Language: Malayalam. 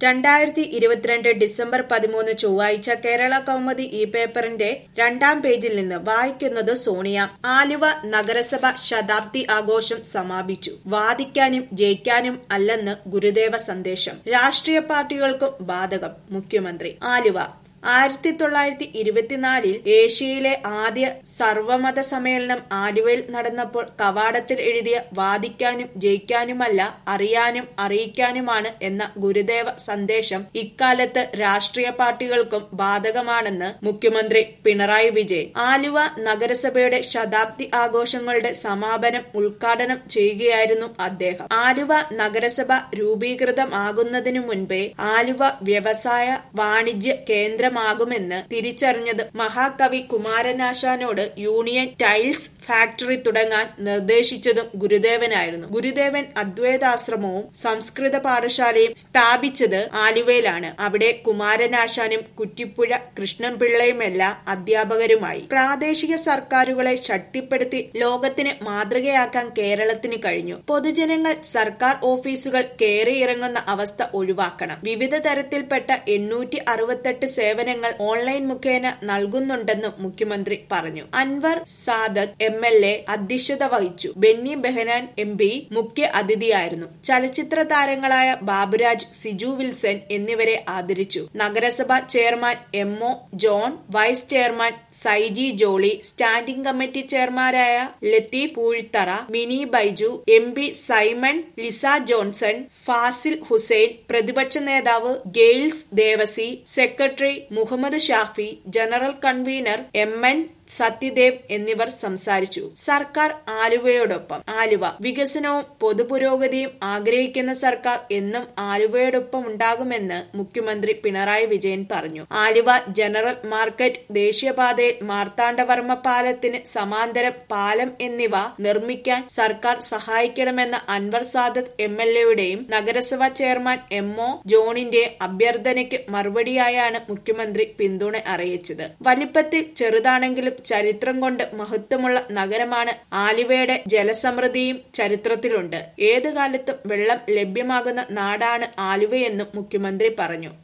രണ്ടായിരത്തി ഇരുപത്തിരണ്ട് ഡിസംബർ പതിമൂന്ന് ചൊവ്വാഴ്ച കേരള കൗമുദി ഈ പേപ്പറിന്റെ രണ്ടാം പേജിൽ നിന്ന് വായിക്കുന്നത് സോണിയ ആലുവ നഗരസഭ ശതാബ്ദി ആഘോഷം സമാപിച്ചു വാദിക്കാനും ജയിക്കാനും അല്ലെന്ന് ഗുരുദേവ സന്ദേശം രാഷ്ട്രീയ പാർട്ടികൾക്കും ബാധകം മുഖ്യമന്ത്രി ആലുവ ആയിരത്തി തൊള്ളായിരത്തി ഇരുപത്തിനാലിൽ ഏഷ്യയിലെ ആദ്യ സർവമത സമ്മേളനം ആലുവയിൽ നടന്നപ്പോൾ കവാടത്തിൽ എഴുതിയ വാദിക്കാനും ജയിക്കാനുമല്ല അറിയാനും അറിയിക്കാനുമാണ് എന്ന ഗുരുദേവ സന്ദേശം ഇക്കാലത്ത് രാഷ്ട്രീയ പാർട്ടികൾക്കും ബാധകമാണെന്ന് മുഖ്യമന്ത്രി പിണറായി വിജയൻ ആലുവ നഗരസഭയുടെ ശതാബ്ദി ആഘോഷങ്ങളുടെ സമാപനം ഉദ്ഘാടനം ചെയ്യുകയായിരുന്നു അദ്ദേഹം ആലുവ നഗരസഭ രൂപീകൃതമാകുന്നതിനു മുൻപേ ആലുവ വ്യവസായ വാണിജ്യ കേന്ദ്രം ആകുമെന്ന് തിരിച്ചറിഞ്ഞത് മഹാകവി കുമാരനാശാനോട് യൂണിയൻ ടൈൽസ് ഫാക്ടറി തുടങ്ങാൻ നിർദ്ദേശിച്ചതും ഗുരുദേവനായിരുന്നു ഗുരുദേവൻ അദ്വൈതാശ്രമവും സംസ്കൃത പാഠശാലയും സ്ഥാപിച്ചത് ആലുവയിലാണ് അവിടെ കുമാരനാശാനും കുറ്റിപ്പുഴ കൃഷ്ണൻപിള്ളയുമെല്ലാം അധ്യാപകരുമായി പ്രാദേശിക സർക്കാരുകളെ ശക്തിപ്പെടുത്തി ലോകത്തിന് മാതൃകയാക്കാൻ കേരളത്തിന് കഴിഞ്ഞു പൊതുജനങ്ങൾ സർക്കാർ ഓഫീസുകൾ കയറിയിറങ്ങുന്ന അവസ്ഥ ഒഴിവാക്കണം വിവിധ തരത്തിൽപ്പെട്ട എണ്ണൂറ്റി അറുപത്തെട്ട് സേവനങ്ങൾ ഓൺലൈൻ മുഖേന നൽകുന്നുണ്ടെന്നും മുഖ്യമന്ത്രി പറഞ്ഞു Anwar Sadath M L A അധ്യക്ഷത വഹിച്ചു ബെന്നി ബെഹനാൻ എം പി മുഖ്യ അതിഥിയായിരുന്നു ചലച്ചിത്ര താരങ്ങളായ ബാബുരാജ് സിജു വിൽസൺ എന്നിവരെ ആദരിച്ചു നഗരസഭ chairman M O John vice chairman Saiji Jolly standing committee ചെയർമാരായ Latheef Poozhithara Mini Baiju M P Simon Lisa Johnson Fasil Hussain പ്രതിപക്ഷ നേതാവ് Gails Devassy secretary Muhammad Shafi general convener M N Sathyadev എന്നിവർ സംസാരിച്ചു സർക്കാർ ആലുവയോടൊപ്പം ആലുവ വികസനവും പൊതുപുരോഗതിയും ആഗ്രഹിക്കുന്ന സർക്കാർ എന്നും ആലുവയോടൊപ്പം ഉണ്ടാകുമെന്ന് മുഖ്യമന്ത്രി പിണറായി വിജയൻ പറഞ്ഞു ആലുവ ജനറൽ മാർക്കറ്റ് ദേശീയപാതയിൽ മാർത്താണ്ഡവർമ്മ പാലത്തിന് സമാന്തരം പാലം എന്നിവ നിർമ്മിക്കാൻ സർക്കാർ സഹായിക്കണമെന്ന അൻവർ സാദത്ത് എം എൽ എയുടെയും നഗരസഭാ ചെയർമാൻ എം ഒ ജോണിന്റെ അഭ്യർത്ഥനയ്ക്ക് മറുപടിയായാണ് മുഖ്യമന്ത്രി പിന്തുണ അറിയിച്ചത് വലിപ്പത്തിൽ ചെറുതാണെങ്കിലും ചരിത്രം കൊണ്ട് മഹത്വമുള്ള നഗരമാണ് ആലുവയുടെ ജലസമൃദ്ധിയും ചരിത്രത്തിലുണ്ട് ഏതു കാലത്തും വെള്ളം ലഭ്യമാകുന്ന നാടാണ് ആലുവയെന്നും മുഖ്യമന്ത്രി പറഞ്ഞു